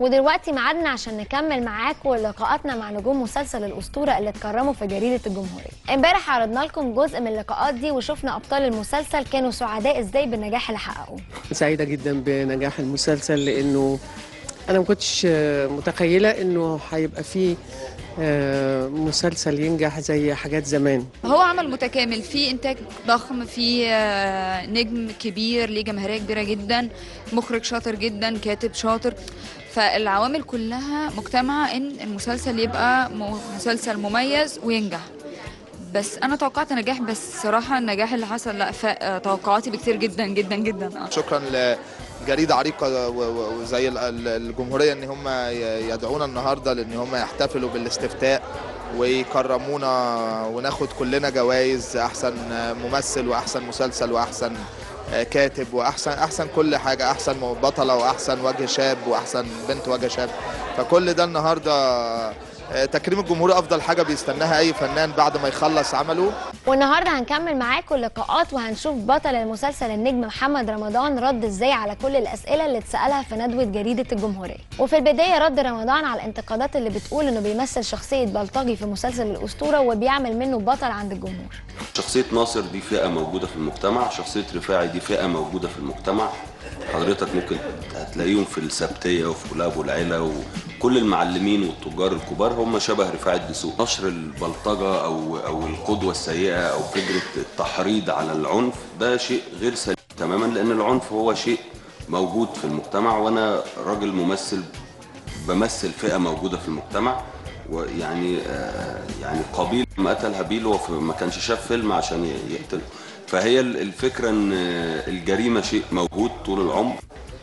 ودلوقتي ميعادنا عشان نكمل معاكم لقاءاتنا مع نجوم مسلسل الأسطورة اللي اتكرموا في جريدة الجمهورية امبارح عرضنا لكم جزء من اللقاءات دي وشفنا أبطال المسلسل كانوا سعداء ازاي بالنجاح اللي حققوه سعيدة جدا بنجاح المسلسل لأنه أنا ما كنتش آه، متخيلة إنه هيبقى فيه آه، مسلسل ينجح زي حاجات زمان هو عمل متكامل في انتاج ضخم في آه، نجم كبير ليه جماهيريه كبيره جدا مخرج شاطر جدا كاتب شاطر فالعوامل كلها مجتمعه ان المسلسل يبقى م- مسلسل مميز وينجح بس انا توقعت نجاح بس صراحه النجاح اللي حصل لا فاق آه، توقعاتي بكتير جدا جدا جدا آه. شكرا لجريده عريقه و- و- وزي ال- ال- الجمهوريه ان هم ي- يدعونا النهارده لان هم يحتفلوا بالاستفتاء ويكرمونا وناخد كلنا جوائز احسن ممثل واحسن مسلسل واحسن كاتب واحسن احسن كل حاجه احسن بطله واحسن وجه شاب واحسن بنت وجه شاب فكل ده النهارده تكريم الجمهور افضل حاجه بيستناها اي فنان بعد ما يخلص عمله والنهارده هنكمل معاكم اللقاءات وهنشوف بطل المسلسل النجم محمد رمضان رد ازاي على كل الاسئله اللي اتسالها في ندوه جريده الجمهوريه وفي البدايه رد رمضان على الانتقادات اللي بتقول انه بيمثل شخصيه بلطجي في مسلسل الاسطوره وبيعمل منه بطل عند الجمهور شخصية ناصر دي فئة موجودة في المجتمع شخصية رفاعي دي فئة موجودة في المجتمع حضرتك ممكن هتلاقيهم في السبتية وفي كلاب والعيلة وكل المعلمين والتجار الكبار هم شبه رفاعي الدسوق نشر البلطجة أو أو القدوة السيئة أو فكرة التحريض على العنف ده شيء غير سليم تماما لأن العنف هو شيء موجود في المجتمع وأنا راجل ممثل بمثل فئة موجودة في المجتمع ويعني آه، يعني قابيل ما قتل هابيل هو في- ما كانش شاف فيلم عشان ي- يقتل فهي ال- الفكرة ان آه، الجريمة شيء موجود طول العمر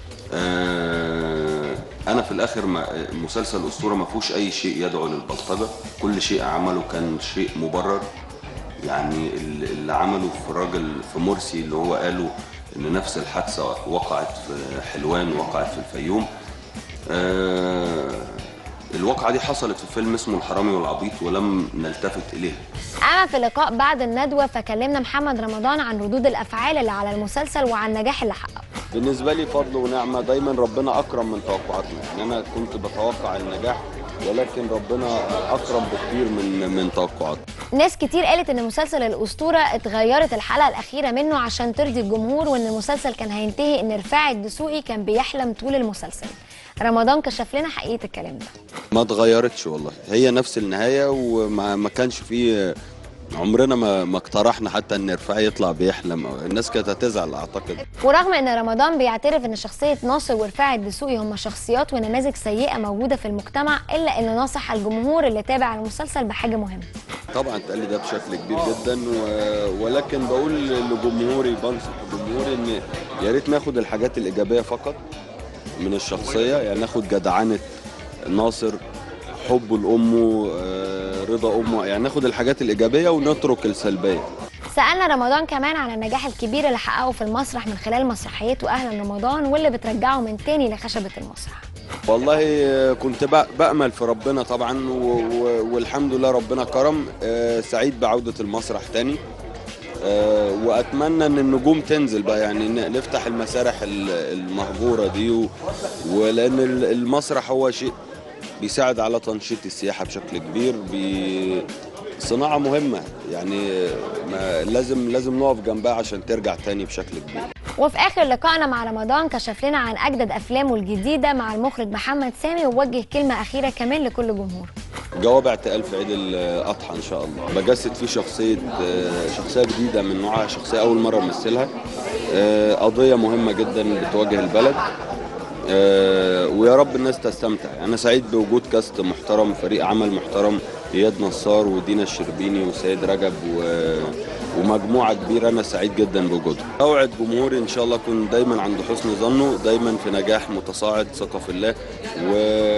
آه، انا في الاخر ما مسلسل اسطورة ما فيهوش اي شيء يدعو للبلطجة كل شيء عمله كان شيء مبرر يعني ال- اللي عمله في الراجل في مرسي اللي هو قاله ان نفس الحادثة وقعت في حلوان وقعت في الفيوم آه، الواقعة دي حصلت في فيلم اسمه الحرامي والعبيط ولم نلتفت إليها اما في اللقاء بعد الندوه فكلمنا محمد رمضان عن ردود الافعال اللي على المسلسل وعن النجاح اللي حققه بالنسبة لي فضل ونعمة دايما ربنا أكرم من توقعاتنا يعني أنا كنت بتوقع النجاح ولكن ربنا أكرم بكتير من من توقعاتنا ناس كتير قالت ان مسلسل الاسطوره اتغيرت الحلقه الاخيره منه عشان ترضي الجمهور وان المسلسل كان هينتهي ان رفاعي الدسوقي كان بيحلم طول المسلسل رمضان كشف لنا حقيقه الكلام ده ما اتغيرتش والله هي نفس النهاية وما ما كانش فيه عمرنا ما ما اقترحنا حتى ان رفاعي يطلع بيحلم أو الناس كانت هتزعل اعتقد ورغم ان رمضان بيعترف ان شخصيه ناصر ورفاعي الدسوقي هم شخصيات ونماذج سيئه موجوده في المجتمع الا انه نصح الجمهور اللي تابع المسلسل بحاجه مهمه طبعا اتقال لي ده بشكل كبير جدا و... ولكن بقول لجمهوري بنصح جمهوري ان يا ريت ناخد الحاجات الايجابيه فقط من الشخصيه يعني ناخد جدعنه ناصر حبه لامه آه، رضا امه يعني ناخد الحاجات الايجابيه ونترك السلبيه سالنا رمضان كمان عن النجاح الكبير اللي حققه في المسرح من خلال مسرحيته اهلا رمضان واللي بترجعه من تاني لخشبه المسرح والله آه، كنت بأ- بأمل في ربنا طبعا و- و- والحمد لله ربنا كرم آه، سعيد بعودة المسرح تاني آه، وأتمنى إن النجوم تنزل بقى يعني ن- نفتح المسارح ال- المهجورة دي و- ولأن ال- المسرح هو شيء بيساعد على تنشيط السياحة بشكل كبير بي صناعة مهمة يعني ما لازم لازم نقف جنبها عشان ترجع تاني بشكل كبير وفي اخر لقائنا مع رمضان كشف لنا عن اجدد افلامه الجديده مع المخرج محمد سامي ووجه كلمه اخيره كمان لكل جمهور جواب اعتقال في عيد الاضحى ان شاء الله بجسد فيه شخصيه آه، شخصيه جديده من نوعها شخصيه اول مره امثلها آه، قضيه مهمه جدا بتواجه البلد آه، ويا رب الناس تستمتع انا سعيد بوجود كاست محترم فريق عمل محترم اياد نصار ودينا الشربيني وسيد رجب و... ومجموعه كبيره انا سعيد جدا بوجودهم اوعد جمهوري ان شاء الله اكون دايما عند حسن ظنه دايما في نجاح متصاعد ثقه في الله و...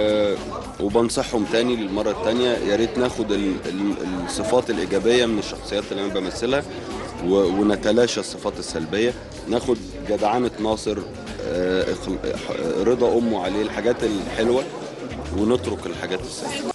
وبنصحهم تاني للمره التانيه يا ريت ناخد ال... ال... الصفات الايجابيه من الشخصيات اللي انا بمثلها و... ونتلاشى الصفات السلبيه ناخد جدعنه ناصر آه، إخل- رضا امه عليه الحاجات الحلوه ونترك الحاجات السيئه